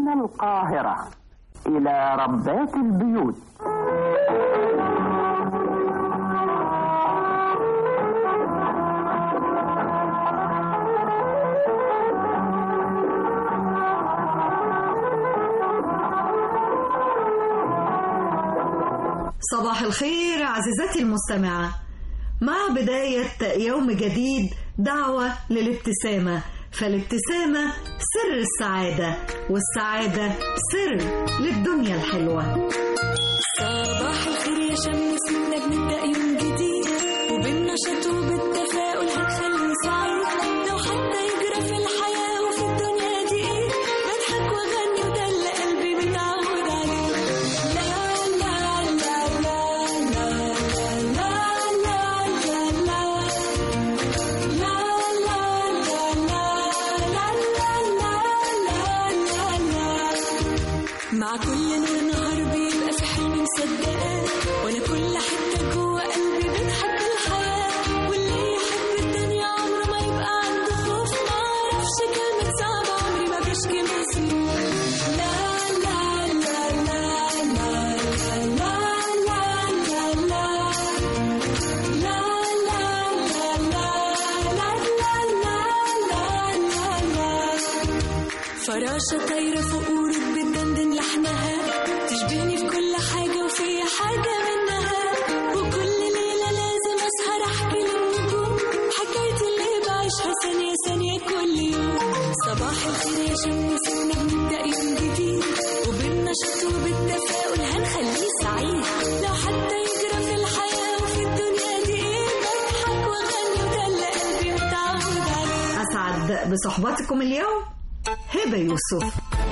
من القاهرة إلى ربات البيوت صباح الخير عزيزتي المستمعة مع بداية يوم جديد دعوة للابتسامة فالابتسامة سر السعادة والسعادة سر للدنيا الحلوة صباح الخير يا شمس منك نبدأ يوم جديد وبالنشاط وبالتفاؤل هتخلي سعيد لو حتى يجرى في الحياة وفي الدنيا دي ايه بضحك واغني وده اللي قلبي متعود عليه لا لا لا لا لا لا لا لا لا لا مع كل نور نهار بيبقى في حلم مصدقاه وانا كل حته جوه قلبي بتحب الحياه واللي يحب الدنيا عمره ما يبقى عنده خوف ما اعرفش كلمه صعبه عمري ما بشكي من سنين لا لا لا لا لا لا لا لا لا لا فراشة طايرة فوق ورود بتدندن لحنها تشبهني في كل حاجة وفي حاجة منها وكل ليلة لازم أسهر أحكي للنجوم حكايتي اللي بعيشها ثانية ثانية كل يوم صباح الخير يا شمس نبدأ يوم جديد وبالنشاط وبالتفاؤل هنخليه سعيد لو حتى يجرى في الحياة وفي الدنيا دي إيه بضحك وأغني وده اللي قلبي متعود عليه أسعد بصحبتكم اليوم هبة يوسف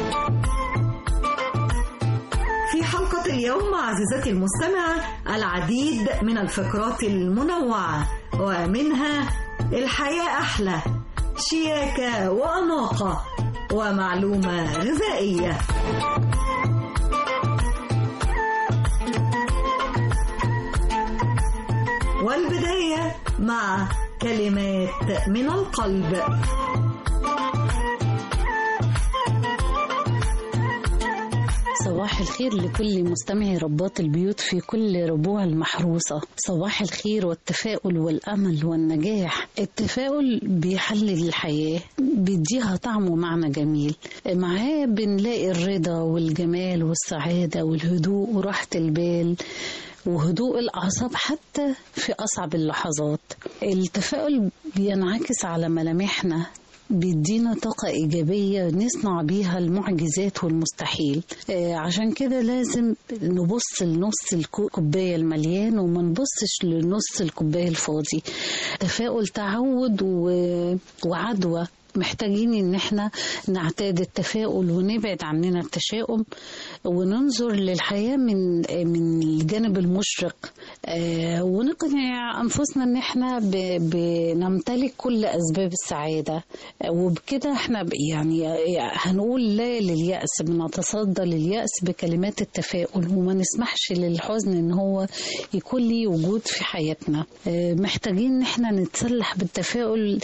في حلقة اليوم عزيزتي المستمعة العديد من الفقرات المنوعة ومنها الحياة أحلى شياكة وأناقة ومعلومة غذائية والبداية مع كلمات من القلب صباح الخير لكل مستمعي رباط البيوت في كل ربوع المحروسة صباح الخير والتفاؤل والأمل والنجاح التفاؤل بيحلل الحياة بيديها طعم ومعنى جميل معاه بنلاقي الرضا والجمال والسعادة والهدوء وراحة البال وهدوء الأعصاب حتى في أصعب اللحظات التفاؤل بينعكس على ملامحنا بيدينا طاقة إيجابية نصنع بيها المعجزات والمستحيل آه عشان كده لازم نبص لنص الكوباية المليان وما نبصش لنص الكوباية الفاضي تفاؤل تعود و... وعدوى محتاجين ان احنا نعتاد التفاؤل ونبعد عننا التشاؤم وننظر للحياة من من الجانب المشرق آه ونقنع انفسنا ان احنا بنمتلك كل اسباب السعادة آه وبكده احنا يعني هنقول لا لليأس بنتصدى لليأس بكلمات التفاؤل وما نسمحش للحزن ان هو يكون لي وجود في حياتنا آه محتاجين ان احنا نتسلح بالتفاؤل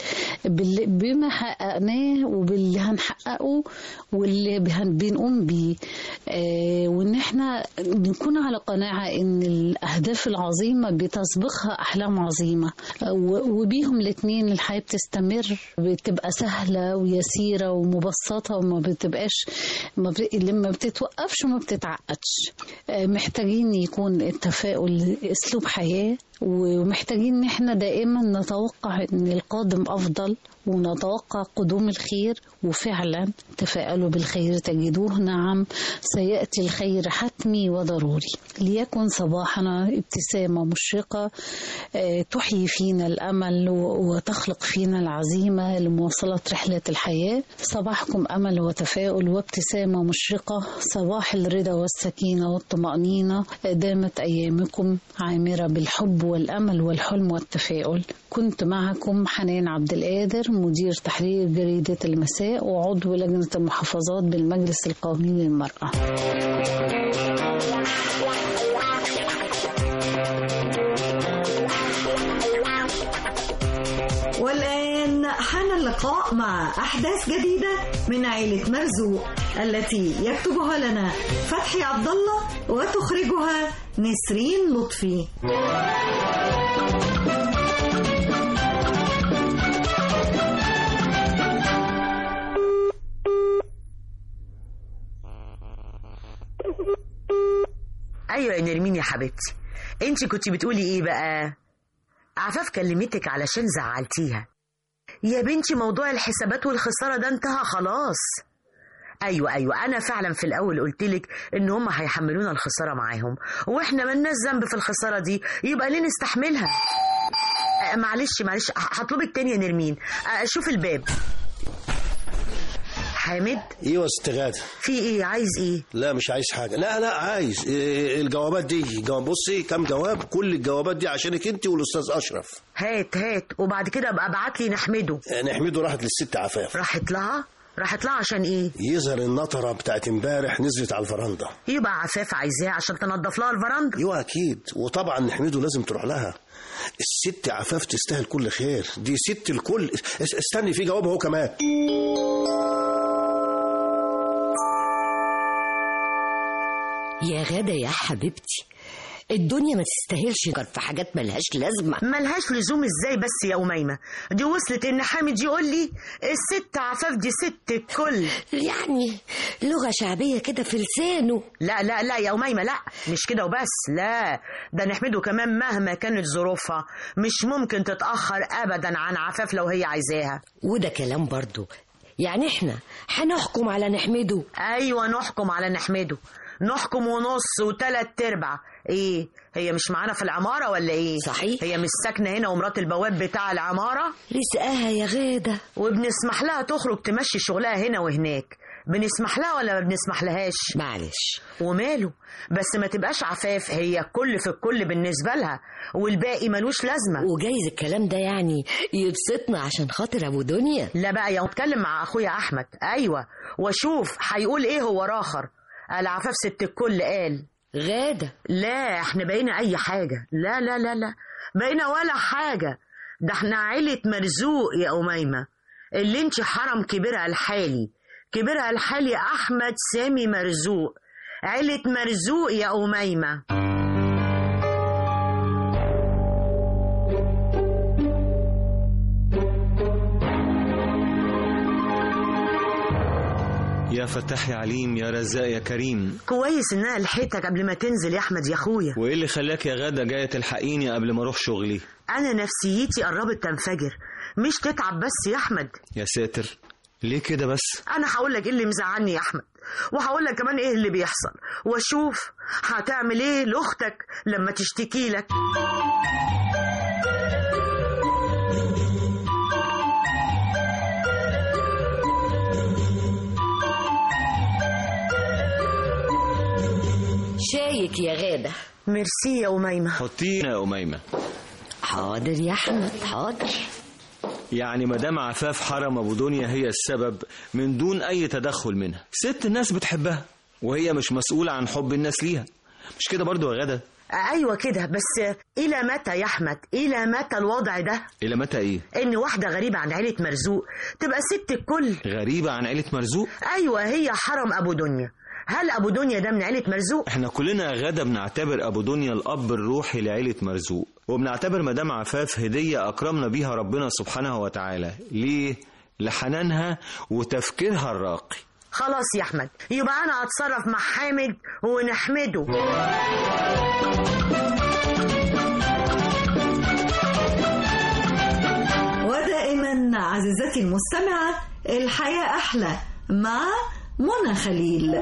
بما حققناه وباللي هنحققه واللي بنقوم بيه آه وان احنا نكون على قناعة ان الاهداف العظيمة بتسبقها احلام عظيمة آه وبيهم الاتنين الحياة بتستمر بتبقى سهلة ويسيرة ومبسطة وما بتبقاش ما ب... لما بتتوقفش وما بتتعقدش آه محتاجين يكون التفاؤل اسلوب حياة ومحتاجين ان احنا دائما نتوقع ان القادم افضل ونتوقع قدوم الخير وفعلا تفاءلوا بالخير تجدوه نعم سيأتي الخير حتمي وضروري ليكن صباحنا ابتسامة مشرقة تحيي فينا الأمل وتخلق فينا العزيمة لمواصلة رحلة الحياة صباحكم أمل وتفاؤل وابتسامة مشرقة صباح الرضا والسكينة والطمأنينة دامت أيامكم عامرة بالحب والأمل والحلم والتفاؤل كنت معكم حنان عبد القادر مدير تحرير جريدة المساء وعضو لجنة المحافظات بالمجلس القومي للمرأة والآن حان اللقاء مع أحداث جديدة من عائلة مرزوق التي يكتبها لنا فتحي عبد الله وتخرجها نسرين لطفي ايوه يا نرمين يا حبيبتي انت كنت بتقولي ايه بقى عفاف كلمتك علشان زعلتيها يا بنتي موضوع الحسابات والخساره ده انتهى خلاص ايوه ايوه انا فعلا في الاول قلت لك ان هم هيحملونا الخساره معاهم واحنا ملناش ذنب في الخساره دي يبقى ليه نستحملها آه، معلش معلش ه- هطلبك تاني يا نرمين آه، شوف الباب حامد ايوه يا ست غاده في ايه عايز ايه لا مش عايز حاجه لا لا عايز إيه الجوابات دي جواب بصي كام جواب كل الجوابات دي عشانك انت والاستاذ اشرف هات هات وبعد كده ابقى ابعت لي نحمده آه، نحمده راحت للست عفاف راحت لها راحت لها عشان ايه يظهر النطره بتاعت امبارح نزلت على الفرندا يبقى عفاف عايزاها عشان تنظف لها الفرندا ايوه اكيد وطبعا نحمده لازم تروح لها الست عفاف تستاهل كل خير دي ست الكل اس- استني في جواب اهو كمان يا غادة يا حبيبتي الدنيا ما تستاهلش غير في حاجات ملهاش لازمة ملهاش لزوم ازاي بس يا أميمة دي وصلت ان حامد يقول لي الست عفاف دي ست الكل يعني لغة شعبية كده في لسانه لا لا لا يا أميمة لا مش كده وبس لا ده نحمده كمان مهما كانت ظروفها مش ممكن تتأخر أبدا عن عفاف لو هي عايزاها وده كلام برضو يعني احنا هنحكم على نحمده أيوة نحكم على نحمده نحكم ونص وتلات ارباع ايه هي مش معانا في العمارة ولا ايه صحيح. هي مش ساكنة هنا ومرات البواب بتاع العمارة رزقها يا غادة وبنسمح لها تخرج تمشي شغلها هنا وهناك بنسمح لها ولا ما بنسمح لهاش معلش وماله بس ما تبقاش عفاف هي الكل في الكل بالنسبة لها والباقي ملوش لازمة وجايز الكلام ده يعني يبسطنا عشان خاطر ابو دنيا لا بقى يا اتكلم مع اخويا احمد ايوه واشوف هيقول ايه هو راخر قال عفاف ست الكل قال غادة لا احنا بقينا اي حاجة لا لا لا لا بقينا ولا حاجة ده احنا عيلة مرزوق يا أميمة اللي انت حرم كبيرها الحالي كبيرها الحالي أحمد سامي مرزوق عيلة مرزوق يا أميمة يا فتاح يا عليم يا رزاق يا كريم كويس ان انا لحقتك قبل ما تنزل يا احمد يا اخويا وايه اللي خلاك يا غادة جاية تلحقيني قبل ما اروح شغلي انا نفسيتي قربت تنفجر مش تتعب بس يا احمد يا ساتر ليه كده بس انا هقول لك ايه اللي مزعلني يا احمد وهقول لك كمان ايه اللي بيحصل واشوف هتعمل ايه لاختك لما تشتكي لك شايك يا غادة ميرسي يا أميمة حطينا يا أميمة حاضر يا أحمد حاضر يعني مدام عفاف حرم أبو دنيا هي السبب من دون أي تدخل منها ست الناس بتحبها وهي مش مسؤولة عن حب الناس ليها مش كده برضو يا غادة أيوة كده بس إلى متى يا أحمد إلى متى الوضع ده إلى متى إيه إن واحدة غريبة عن عيلة مرزوق تبقى ست الكل غريبة عن عيلة مرزوق أيوة هي حرم أبو دنيا هل أبو دنيا ده من عيلة مرزوق احنا كلنا يا غادة بنعتبر أبو دنيا الأب الروحي لعيلة مرزوق وبنعتبر مدام عفاف هدية أكرمنا بيها ربنا سبحانه وتعالى ليه؟ لحنانها وتفكيرها الراقي خلاص يا أحمد يبقى أنا أتصرف مع حامد ونحمده ودائما عزيزتي المستمعة الحياة أحلى مع منى خليل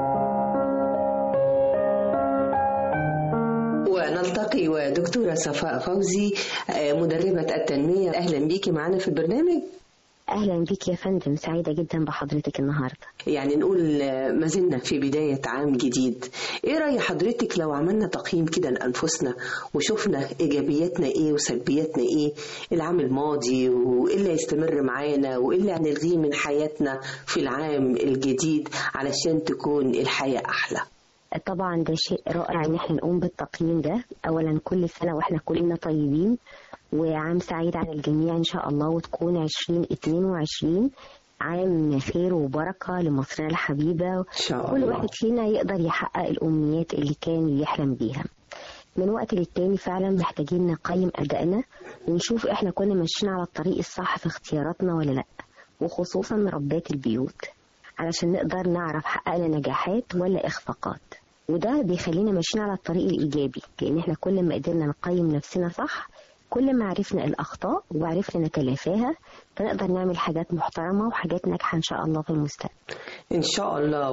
ونلتقي ودكتورة صفاء فوزي آه، مدربة التنمية أهلا بيكي معنا في البرنامج اهلا بيك يا فندم سعيده جدا بحضرتك النهارده يعني نقول آه، ما زلنا في بداية عام جديد ايه رأي حضرتك لو عملنا تقييم كده لأنفسنا وشفنا إيجابياتنا ايه وسلبياتنا ايه العام الماضي وايه اللي هيستمر معانا وايه اللي هنلغيه من حياتنا في العام الجديد علشان تكون الحياة أحلى طبعا ده شيء رائع ان احنا نقوم بالتقييم ده اولا كل سنه واحنا كلنا طيبين وعام سعيد على الجميع ان شاء الله وتكون 2022 عام خير وبركة لمصرنا الحبيبة شاء كل الله. واحد فينا يقدر يحقق الأمنيات اللي كان يحلم بيها من وقت للتاني فعلا محتاجين نقيم أدائنا ونشوف احنا كنا ماشيين على الطريق الصح في اختياراتنا ولا لأ وخصوصا ربات البيوت علشان نقدر نعرف حققنا نجاحات ولا إخفاقات وده بيخلينا ماشيين على الطريق الإيجابي لأن احنا كل ما قدرنا نقيم نفسنا صح كل ما عرفنا الأخطاء وعرفنا نتلافاها فنقدر نعمل حاجات محترمة وحاجات ناجحة إن شاء الله في المستقبل إن شاء الله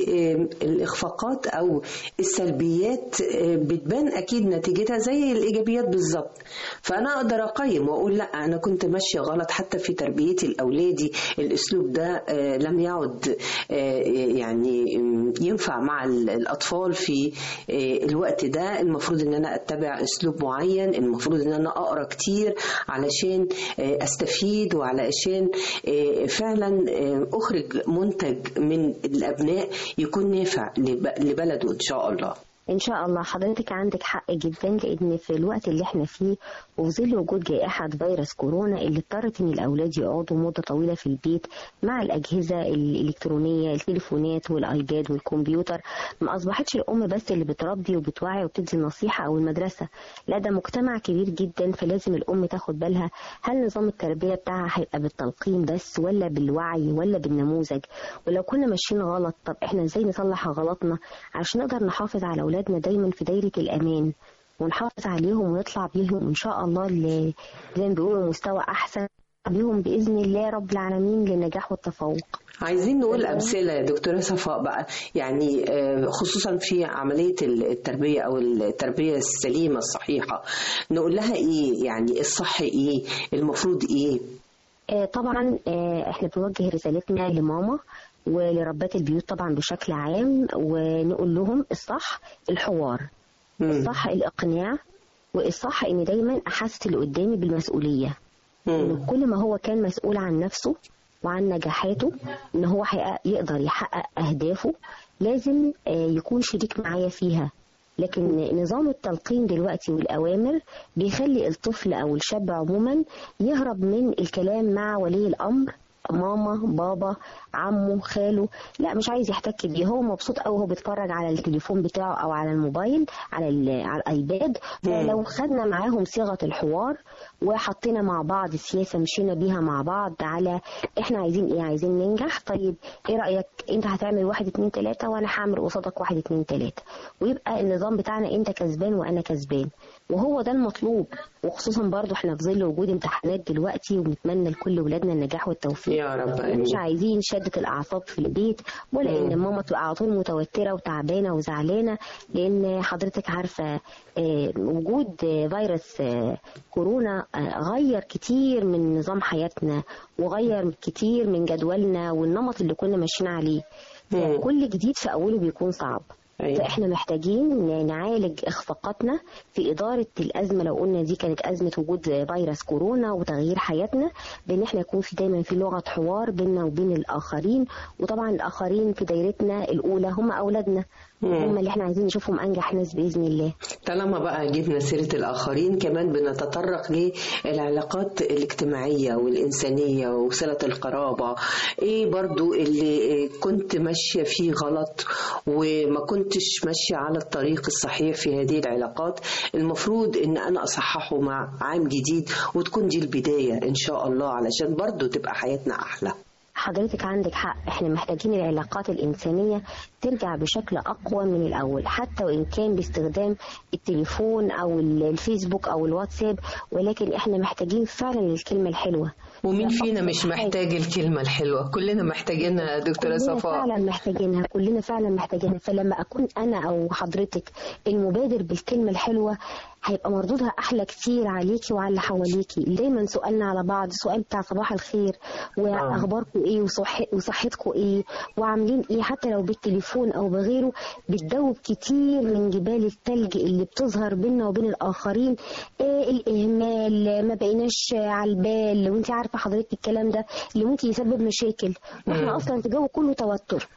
والإخفاقات أو السلبيات آه، بتبان أكيد نتيجتها زي الإيجابيات بالظبط فأنا أقدر أقيم وأقول لا أنا كنت ماشية غلط حتى في تربيتي لأولادي الأسلوب ده آه، لم يعد آه، يعني آم، ينفع مع ال- الأطفال في آه، الوقت ده المفروض إن أنا أتبع أسلوب معين المفروض إن أنا أقرأ كتير علشان آه، أستفيد وعلشان آه، فعلا آه، أخرج منتج من الأبناء يكون نافع لب- لبلده إن شاء الله إن شاء الله حضرتك عندك حق جدا لأن في الوقت اللي احنا فيه وفي ظل وجود جائحة فيروس كورونا اللي اضطرت إن الأولاد يقعدوا مدة طويلة في البيت مع الأجهزة الإلكترونية التليفونات والآيباد والكمبيوتر ما أصبحتش الأم بس اللي بتربي وبتوعي وبتدي النصيحة أو المدرسة لا ده مجتمع كبير جدا فلازم الأم تاخد بالها هل نظام التربية بتاعها هيبقى بالتلقين بس ولا بالوعي ولا بالنموذج ولو كنا ماشيين غلط طب احنا ازاي نصلح غلطنا عشان نقدر نحافظ على أولادنا دايما في دايرة الأمان ونحافظ عليهم ونطلع بيهم إن شاء الله ل- زي ما بيقولوا مستوى أحسن بيهم بإذن الله رب العالمين للنجاح والتفوق عايزين نقول أمثلة يا دكتورة صفاء بقى يعني آه، خصوصا في عملية التربية أو التربية السليمة الصحيحة نقول لها إيه يعني الصح إيه المفروض إيه آه، طبعا آه، احنا بنوجه رسالتنا لماما ولربات البيوت طبعا بشكل عام ونقول لهم الصح الحوار الصح الإقناع والصح إن دايما أحسس اللي قدامي بالمسؤولية إن كل ما هو كان مسؤول عن نفسه وعن نجاحاته إن هو هيق- يقدر يحقق أهدافه لازم آه، يكون شريك معايا فيها لكن نظام التلقين دلوقتي والأوامر بيخلي الطفل أو الشاب عموما يهرب من الكلام مع ولي الأمر ماما بابا عمه خاله لا مش عايز يحتك بيه هو مبسوط قوي وهو بيتفرج على التليفون بتاعه او على الموبايل على ال- على الايباد فلو خدنا معاهم صيغه الحوار وحطينا مع بعض سياسه مشينا بيها مع بعض على احنا عايزين ايه عايزين ننجح طيب ايه رايك انت هتعمل واحد اتنين تلاته وانا هعمل قصادك واحد اتنين تلاته ويبقى النظام بتاعنا انت كسبان وانا كسبان وهو ده المطلوب وخصوصا برضو احنا في ظل وجود امتحانات دلوقتي وبنتمنى لكل ولادنا النجاح والتوفيق يا رب آمين. مش عايزين شدة الأعصاب في البيت ولا مم. إن ماما تبقى على طول متوترة وتعبانة وزعلانة لأن حضرتك عارفة آه، وجود آه، فيروس آه، كورونا آه، غير كتير من نظام حياتنا وغير كتير من جدولنا والنمط اللي كنا ماشيين عليه مم. كل جديد في أوله بيكون صعب أيوة. فاحنا محتاجين نعالج اخفاقاتنا في اداره الازمه لو قلنا دي كانت ازمه وجود فيروس كورونا وتغيير حياتنا بان احنا يكون في دايما في لغه حوار بيننا وبين الاخرين وطبعا الاخرين في دايرتنا الاولى هم اولادنا مم. هم اللي احنا عايزين نشوفهم انجح ناس باذن الله طالما بقى جبنا سيرة الآخرين كمان بنتطرق للعلاقات الاجتماعية والإنسانية وصلة القرابة إيه برضو اللي كنت ماشية فيه غلط وما كنتش ماشية على الطريق الصحيح في هذه العلاقات المفروض إن أنا أصححه مع عام جديد وتكون دي البداية إن شاء الله علشان برضو تبقى حياتنا أحلى حضرتك عندك حق احنا محتاجين العلاقات الإنسانية ترجع بشكل أقوى من الأول حتى وإن كان باستخدام التليفون أو ال- الفيسبوك أو الواتساب ولكن احنا محتاجين فعلا الكلمة الحلوة ومين ده فينا أكتر مش حاجة. محتاج الكلمة الحلوة كلنا محتاجينها يا دكتورة كلنا صفاء فعلا محتاجينها كلنا فعلا محتاجينها فلما اكون انا او حضرتك المبادر بالكلمه الحلوه هيبقى مردودها احلى كتير عليكي وعلى اللي حواليكي دايما سؤالنا على بعض سؤال بتاع صباح الخير واخباركم ايه وصح... وصحتكم ايه وعاملين ايه حتى لو بالتليفون او بغيره بتدوب كتير من جبال التلج اللي بتظهر بيننا وبين الاخرين إيه الاهمال ما بقيناش على البال وانت عارفه حضرتك الكلام ده اللي ممكن يسبب مشاكل واحنا مم. اصلا في جو كله توتر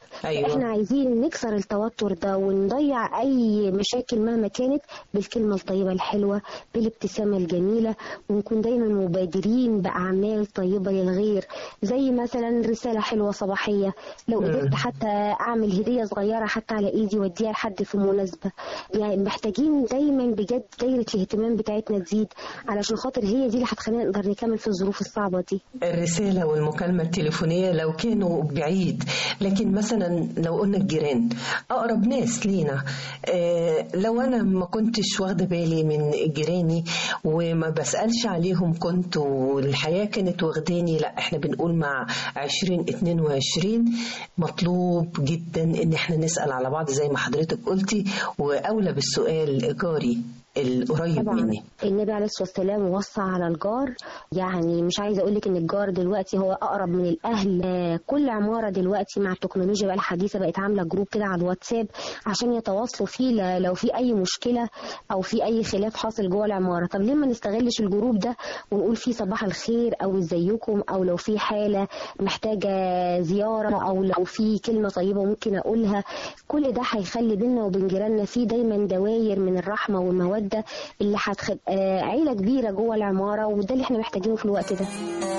أيوة. احنا عايزين نكسر التوتر ده ونضيع اي مشاكل مهما كانت بالكلمه الطيبه الحلوه بالابتسامه الجميله ونكون دايما مبادرين باعمال طيبه للغير زي مثلا رساله حلوه صباحيه لو مم. قدرت حتى اعمل هديه صغيره حتى على ايدي واديها لحد في مناسبه يعني محتاجين دايما بجد دايره الاهتمام بتاعتنا تزيد علشان خاطر هي دي اللي هتخلينا نقدر نكمل في الظروف الصعبه دي الرسالة والمكالمة التليفونية لو كانوا بعيد لكن مثلا لو قلنا الجيران أقرب ناس لينا آه لو أنا ما كنتش واخدة بالي من جيراني وما بسألش عليهم كنت والحياة كانت واخداني لا احنا بنقول مع 2022 مطلوب جدا ان احنا نسأل على بعض زي ما حضرتك قلتي وأولى بالسؤال جاري القريب طبعا مني النبي عليه الصلاه والسلام وصى على الجار يعني مش عايزه اقول لك ان الجار دلوقتي هو اقرب من الاهل آه، كل عماره دلوقتي مع التكنولوجيا بقى الحديثه بقت عامله جروب كده على الواتساب عشان يتواصلوا فيه ل- لو في اي مشكله او في اي خلاف حاصل جوه العماره طب ليه ما نستغلش الجروب ده ونقول فيه صباح الخير او ازيكم او لو في حاله محتاجه زياره او لو في كلمه طيبه ممكن اقولها كل ده هيخلي بينا وبين جيراننا في دايما دواير من الرحمه والموده اللي هتبقى عيله كبيره جوه العماره وده اللي احنا محتاجينه في الوقت ده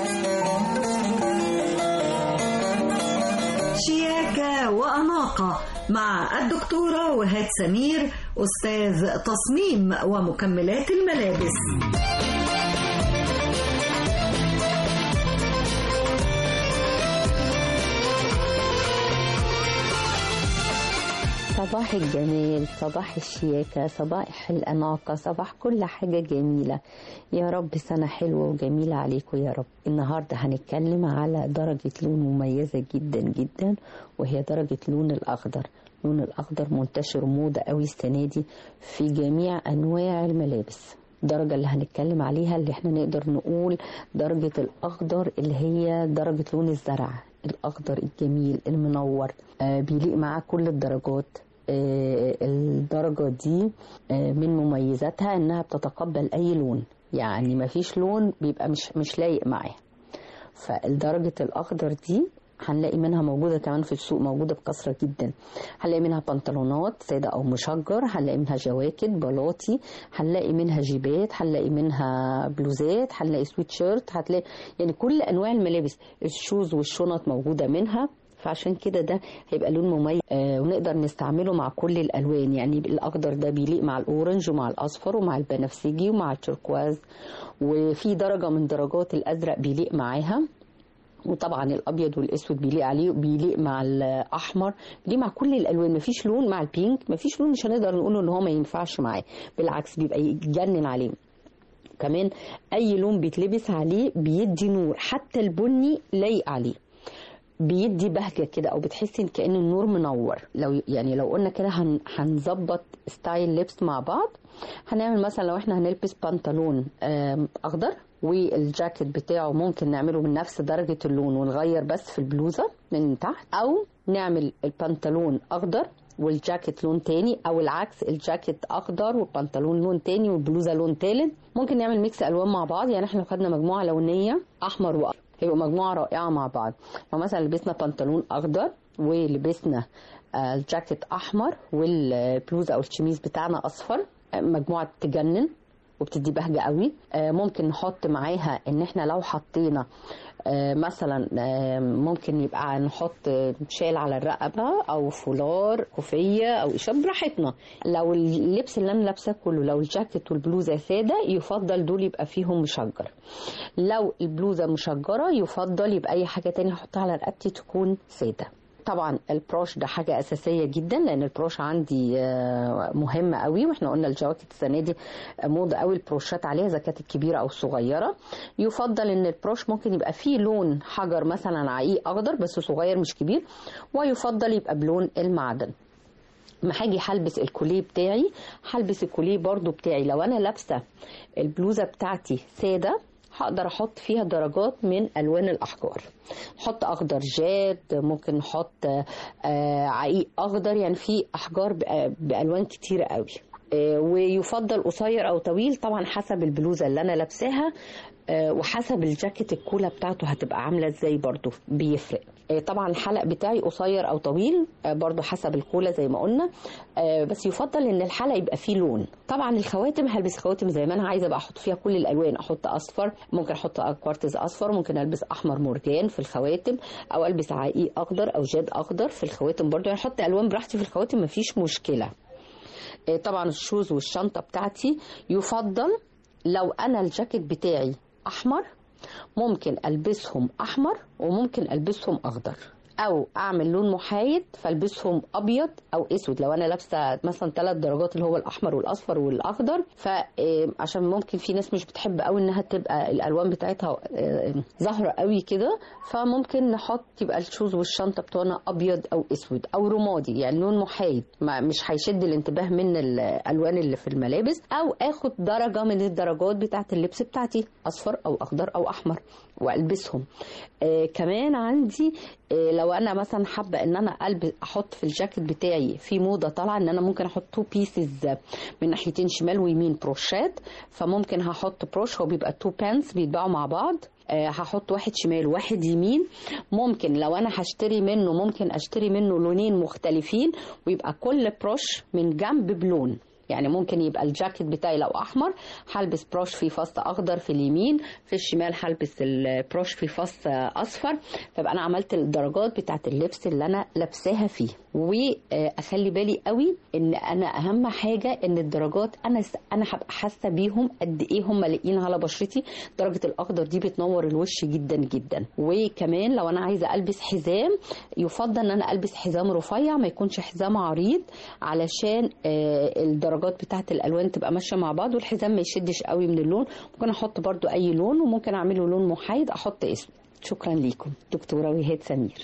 شياكة وأناقة مع الدكتورة وهاد سمير أستاذ تصميم ومكملات الملابس صباح الجمال صباح الشياكة صباح الأناقة صباح كل حاجة جميلة يا رب سنة حلوة وجميلة عليكم يا رب النهاردة هنتكلم على درجة لون مميزة جدا جدا وهي درجة لون الأخضر اللون الأخضر منتشر موضة قوي السنة دي في جميع أنواع الملابس الدرجة اللي هنتكلم عليها اللي احنا نقدر نقول درجة الأخضر اللي هي درجة لون الزرع الأخضر الجميل المنور آه بيليق معاه كل الدرجات آه الدرجة دي آه من مميزاتها انها بتتقبل اي لون يعني مفيش لون بيبقى مش مش لايق معاه فالدرجة الأخضر دي هنلاقي منها موجودة كمان في السوق موجودة بكثرة جدا هنلاقي منها بنطلونات سادة أو مشجر هنلاقي منها جواكت بلاطي هنلاقي منها جيبات هنلاقي منها بلوزات هنلاقي سويت شيرت هتلاقي يعني كل أنواع الملابس الشوز والشنط موجودة منها فعشان كده ده هيبقى لون مميز آه ونقدر نستعمله مع كل الالوان يعني الاخضر ده بيليق مع الاورنج ومع الاصفر ومع البنفسجي ومع التركواز وفي درجه من درجات الازرق بيليق معاها وطبعا الابيض والاسود بيليق عليه بيليق مع الاحمر بيليق مع كل الالوان مفيش لون مع البينك مفيش لون مش هنقدر نقول ان هو ما ينفعش معاه بالعكس بيبقى يجنن عليه كمان اي لون بيتلبس عليه بيدي نور حتى البني لايق عليه بيدي بهجه كده او بتحسي ان كان النور منور لو يعني لو قلنا كده هن هنظبط ستايل لبس مع بعض هنعمل مثلا لو احنا هنلبس بنطلون اخضر والجاكيت بتاعه ممكن نعمله من نفس درجة اللون ونغير بس في البلوزة من تحت أو نعمل البنطلون أخضر والجاكيت لون تاني أو العكس الجاكيت أخضر والبنطلون لون تاني والبلوزة لون تالت ممكن نعمل ميكس ألوان مع بعض يعني احنا لو خدنا مجموعة لونية أحمر وأخضر هيبقوا مجموعة رائعة مع بعض لو مثلا لبسنا بنطلون أخضر ولبسنا الجاكيت أحمر والبلوزة أو الشميز بتاعنا أصفر مجموعة تجنن وبتدي بهجة قوي ممكن نحط معاها ان احنا لو حطينا مثلا ممكن يبقى نحط شال على الرقبة او فولار كوفية او اشاب براحتنا لو اللبس اللي انا لابساه كله لو الجاكيت والبلوزة سادة يفضل دول يبقى فيهم مشجر لو البلوزة مشجرة يفضل يبقى اي حاجة تانية احطها على رقبتي تكون سادة طبعا البروش ده حاجة أساسية جدا لأن البروش عندي مهمة قوي واحنا قلنا الجواكت السنة دي موضة قوي البروشات عليها إذا كانت الكبيرة أو الصغيرة يفضل إن البروش ممكن يبقى فيه لون حجر مثلا عقيق أخضر بس صغير مش كبير ويفضل يبقى بلون المعدن ما هاجي هلبس الكوليه بتاعي هلبس الكوليه برضو بتاعي لو انا لابسه البلوزه بتاعتي ساده هقدر احط فيها درجات من الوان الاحجار نحط اخضر جاد ممكن نحط عقيق اخضر يعني في احجار بالوان كتيره قوي ويفضل قصير او طويل طبعا حسب البلوزه اللي انا لابساها وحسب الجاكيت الكولا بتاعته هتبقى عامله ازاي برضو بيفرق آه، طبعا الحلق بتاعي قصير او طويل آه، برضو حسب الخوله زي ما قلنا آه، بس يفضل ان الحلق يبقى فيه لون طبعا الخواتم هلبس خواتم زي ما انا عايزه بقى احط فيها كل الالوان احط اصفر ممكن احط كوارتز اصفر ممكن البس احمر مرجان في الخواتم او البس عقيق اخضر او جاد اخضر في الخواتم برضو يعني احط الوان براحتي في الخواتم مفيش مشكله آه، طبعا الشوز والشنطه بتاعتي يفضل لو انا الجاكيت بتاعي احمر ممكن البسهم احمر وممكن البسهم اخضر او اعمل لون محايد فالبسهم ابيض او اسود لو انا لابسه مثلا ثلاث درجات اللي هو الاحمر والاصفر والاخضر فعشان ممكن في ناس مش بتحب قوي انها تبقى الالوان بتاعتها آه، ظاهره قوي كده فممكن نحط يبقى الشوز والشنطه بتوعنا ابيض او اسود او رمادي يعني لون محايد ما مش هيشد الانتباه من الالوان اللي في الملابس او اخد درجه من الدرجات بتاعه اللبس بتاعتي اصفر او اخضر او احمر والبسهم آه كمان عندي آه لو انا مثلا حابه ان انا البس احط في الجاكيت بتاعي في موضه طالعه ان انا ممكن احط تو بيسز من ناحيتين شمال ويمين بروشات فممكن هحط بروش هو بيبقى تو بانس بيتباعوا مع بعض آه، هحط واحد شمال وواحد يمين ممكن لو انا هشتري منه ممكن اشتري منه لونين مختلفين ويبقى كل بروش من جنب بلون يعني ممكن يبقى الجاكيت بتاعي لو احمر هلبس بروش فيه فص اخضر في اليمين في الشمال هلبس البروش فيه فص اصفر فبقى انا عملت الدرجات بتاعت اللبس اللي انا لابساها فيه واخلي بالي قوي ان انا اهم حاجه ان الدرجات انا انا هبقى حاسه بيهم قد ايه هم لاقيين على بشرتي درجه الاخضر دي بتنور الوش جدا جدا وكمان لو انا عايزه البس حزام يفضل ان انا البس حزام رفيع ما يكونش حزام عريض علشان آه، الدرجات بتاعت الالوان تبقى ماشيه مع بعض والحزام ما يشدش قوي من اللون ممكن احط برضو اي لون وممكن اعمله لون محايد احط اسم شكرا ليكم دكتوره وهاد سمير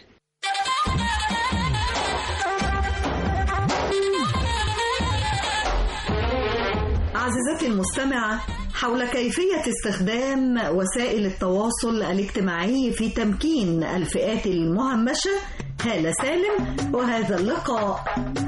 عزيزتي المستمعة حول كيفية استخدام وسائل التواصل الاجتماعي في تمكين الفئات المهمشة هالة سالم وهذا اللقاء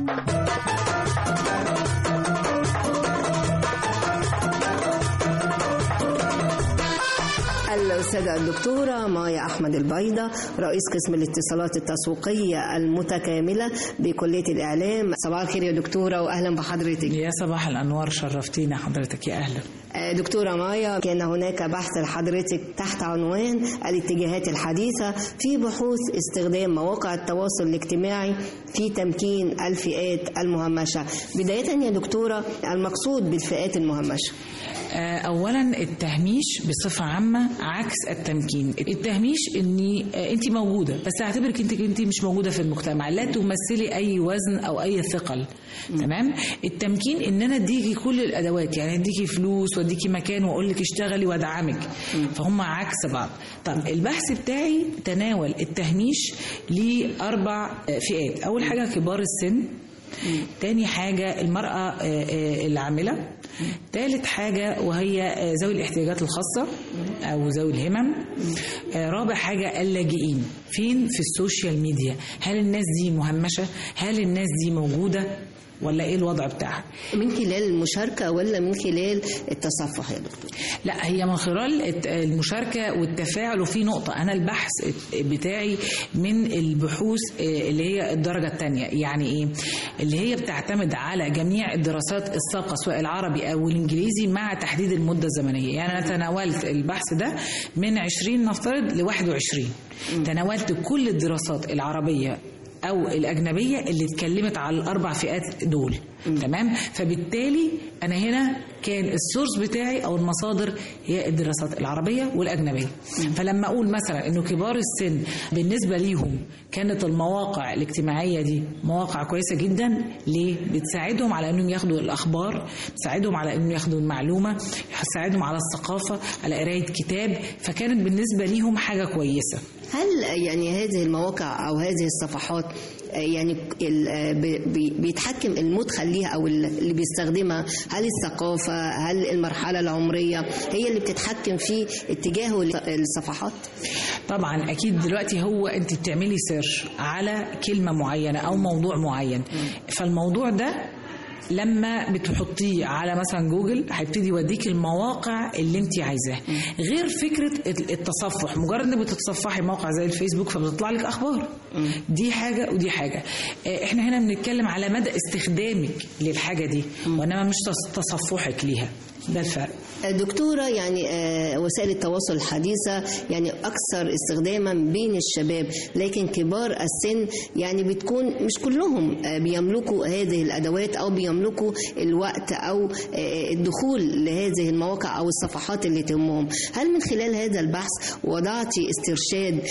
الأستاذة الدكتورة مايا أحمد البيضة رئيس قسم الاتصالات التسويقية المتكاملة بكلية الإعلام صباح الخير يا دكتورة وأهلا بحضرتك يا صباح الأنوار شرفتينا حضرتك يا أهلا آه، دكتورة مايا كان هناك بحث لحضرتك تحت عنوان الاتجاهات الحديثة في بحوث استخدام مواقع التواصل الاجتماعي في تمكين الفئات المهمشة بداية يا دكتورة المقصود بالفئات المهمشة آه، اولا التهميش بصفه عامه عكس التمكين التهميش اني آه، انت موجوده بس اعتبرك انت انت مش موجوده في المجتمع لا تمثلي اي وزن او اي ثقل تمام التمكين ان انا اديكي كل الادوات يعني اديكي فلوس واديكي مكان واقول لك اشتغلي وادعمك فهم عكس بعض طب البحث بتاعي تناول التهميش لاربع آه، فئات اول حاجه كبار السن تاني حاجة المرأة آه، آه، العاملة تالت حاجة وهي آه، ذوي الاحتياجات الخاصة أو ذوي الهمم آه، رابع حاجة اللاجئين فين في السوشيال ميديا هل الناس دي مهمشة هل الناس دي موجودة ولا ايه الوضع بتاعها من خلال المشاركة ولا من خلال التصفح يا دكتور لا هي من خلال الت- المشاركة والتفاعل وفي نقطة أنا البحث بتاعي من البحوث آه، اللي هي الدرجة الثانية يعني إيه اللي هي بتعتمد على جميع الدراسات السابقة سواء العربي أو الإنجليزي مع تحديد المدة الزمنية يعني أنا تناولت البحث ده من 20 نفترض ل 21 تناولت كل الدراسات العربية او الاجنبيه اللي اتكلمت على الاربع فئات دول تمام فبالتالي انا هنا كان السورس بتاعي او المصادر هي الدراسات العربيه والاجنبيه فلما اقول مثلا انه كبار السن بالنسبه ليهم كانت المواقع الاجتماعيه دي مواقع كويسه جدا ليه بتساعدهم على انهم ياخدوا الاخبار بتساعدهم على انهم ياخدوا المعلومه بتساعدهم على الثقافه على قرايه كتاب فكانت بالنسبه ليهم حاجه كويسه هل يعني هذه المواقع أو هذه الصفحات آه، يعني ال- آه، ب- بي- بيتحكم المدخل ليها أو اللي بيستخدمها هل الثقافة هل المرحلة العمرية هي اللي بتتحكم في اتجاه الصفحات طبعا اكيد دلوقتي هو انت بتعملي سيرش على كلمه معينه او موضوع معين فالموضوع ده لما بتحطيه على مثلا جوجل هيبتدي يوديك المواقع اللي انت عايزاها غير فكره التصفح مجرد انك بتتصفحي موقع زي الفيسبوك فبتطلع لك اخبار دي حاجه ودي حاجه آه، احنا هنا بنتكلم على مدى استخدامك للحاجه دي وانما مش تص- تصفحك ليها ده الفرق دكتورة يعني آه، وسائل التواصل الحديثة يعني أكثر استخداما بين الشباب لكن كبار السن يعني بتكون مش كلهم آه، بيملكوا هذه الأدوات أو بيملكوا الوقت أو آه، الدخول لهذه المواقع أو الصفحات اللي تهمهم هل من خلال هذا البحث وضعتي استرشاد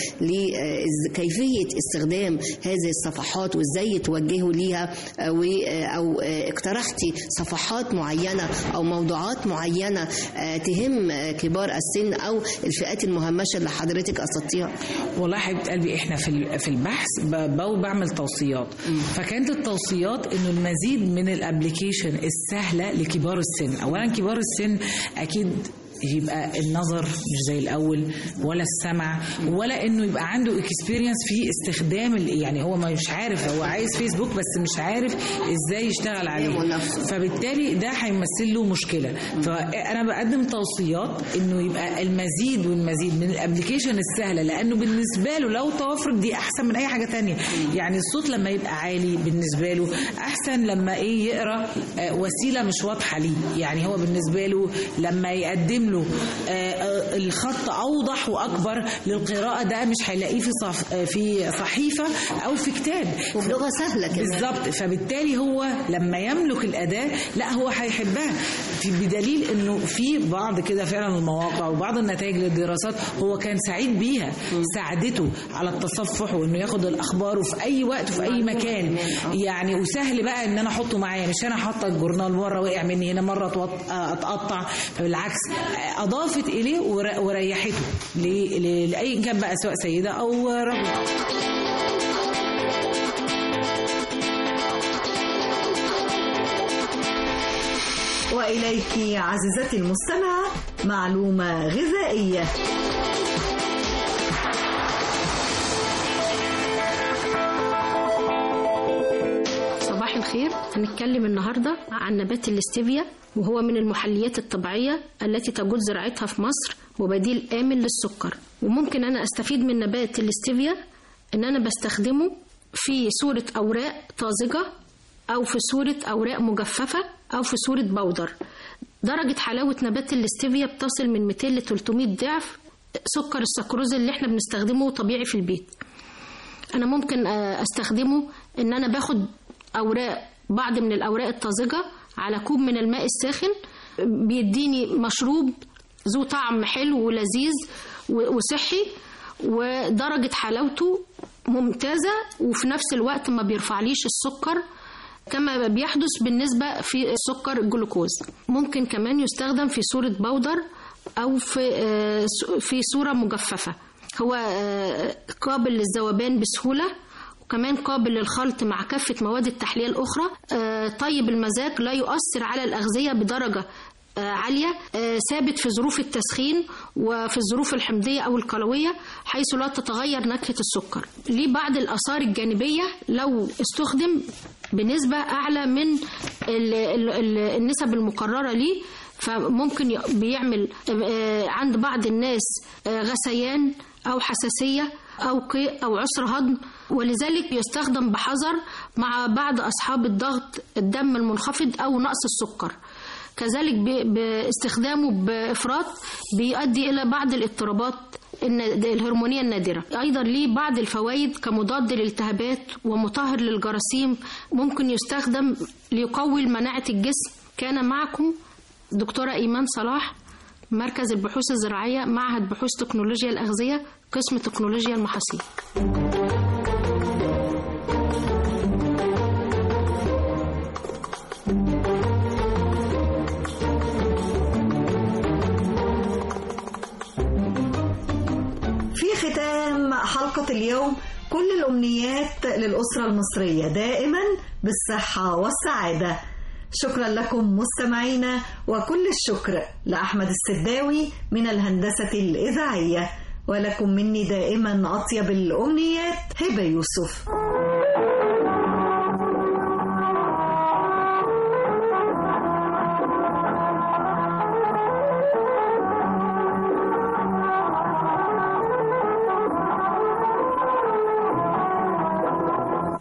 لكيفية استخدام هذه الصفحات وإزاي توجهوا ليها آه، و- آه، أو آه، اقترحتي صفحات معينة أو موضوعات معينة آه، تهم آه، كبار السن أو الفئات المهمشة اللي حضرتك قصدتيها والله يا حبيبه قلبي احنا في ال- في البحث ب- ب- بعمل توصيات فكانت التوصيات انه المزيد من الابلكيشن السهله لكبار السن اولا كبار السن اكيد يبقى النظر مش زي الاول ولا السمع ولا انه يبقى عنده اكسبيرينس في استخدام ال- يعني هو مش عارف هو عايز فيسبوك بس مش عارف ازاي يشتغل عليه فبالتالي ده هيمثل له مشكله فانا بقدم توصيات انه يبقى المزيد والمزيد من الابلكيشن السهله لانه بالنسبه له لو توفرت دي احسن من اي حاجه تانية يعني الصوت لما يبقى عالي بالنسبه له احسن لما ايه يقرا آه، وسيله مش واضحه ليه يعني هو بالنسبه له لما يقدم له آه، آه، الخط اوضح واكبر للقراءه ده مش هيلاقيه في صف آه، في صحيفه او في كتاب وبلغه سهله كمان بالظبط فبالتالي هو لما يملك الاداه لا هو هيحبها في بدليل انه في بعض كده فعلا المواقع وبعض النتائج للدراسات هو كان سعيد بيها ساعدته على التصفح وانه ياخد الاخبار وفي اي وقت وفي اي مكان يعني وسهل بقى ان انا احطه معايا مش انا حاطه الجورنال مره وقع مني هنا مره اتوط- اتقطع فبالعكس اضافت اليه ور- وريحته ل- ل- لاي كان بقى سواء سيده او رجل وإليك عزيزتي المستمعة معلومة غذائية صباح الخير هنتكلم النهاردة عن نبات الاستيفيا وهو من المحليات الطبيعية التي تجوز زراعتها في مصر وبديل آمن للسكر وممكن أنا أستفيد من نبات الاستيفيا إن أنا بستخدمه في صورة أوراق طازجة أو في صورة أوراق مجففة أو في صورة بودر درجة حلاوة نبات الاستيفيا بتصل من 200 ل 300 ضعف سكر السكروز اللي احنا بنستخدمه طبيعي في البيت انا ممكن آه، استخدمه ان انا باخد اوراق بعض من الاوراق الطازجه على كوب من الماء الساخن بيديني مشروب ذو طعم حلو ولذيذ و- وصحي ودرجه حلاوته ممتازه وفي نفس الوقت ما بيرفعليش السكر كما بيحدث بالنسبة في سكر الجلوكوز ممكن كمان يستخدم في صورة بودر أو في آه، في صورة مجففة هو آه، قابل للذوبان بسهولة وكمان قابل للخلط مع كافة مواد التحلية الأخرى آه، طيب المزاج لا يؤثر على الأغذية بدرجة آه، عالية آه، ثابت في ظروف التسخين وفي الظروف الحمضية أو القلوية حيث لا تتغير نكهة السكر ليه بعض الآثار الجانبية لو استخدم بنسبة أعلى من ال- ال- ال- النسب المقررة ليه فممكن ي- بيعمل آه، عند بعض الناس آه، غثيان أو حساسية أو قيء أو عسر هضم ولذلك يستخدم بحذر مع بعض أصحاب الضغط الدم المنخفض أو نقص السكر كذلك ب- باستخدامه بإفراط بيؤدي إلى بعض الاضطرابات الن- الهرمونية النادرة أيضا ليه بعض الفوائد كمضاد للالتهابات ومطهر للجراثيم ممكن يستخدم ليقوي مناعة الجسم كان معكم دكتورة إيمان صلاح مركز البحوث الزراعية معهد بحوث تكنولوجيا الأغذية قسم تكنولوجيا المحاصيل في ختام حلقة اليوم كل الأمنيات للأسرة المصرية دائما بالصحة والسعادة شكرا لكم مستمعينا وكل الشكر لأحمد السداوي من الهندسة الإذاعية ولكم مني دائما أطيب الأمنيات هبة يوسف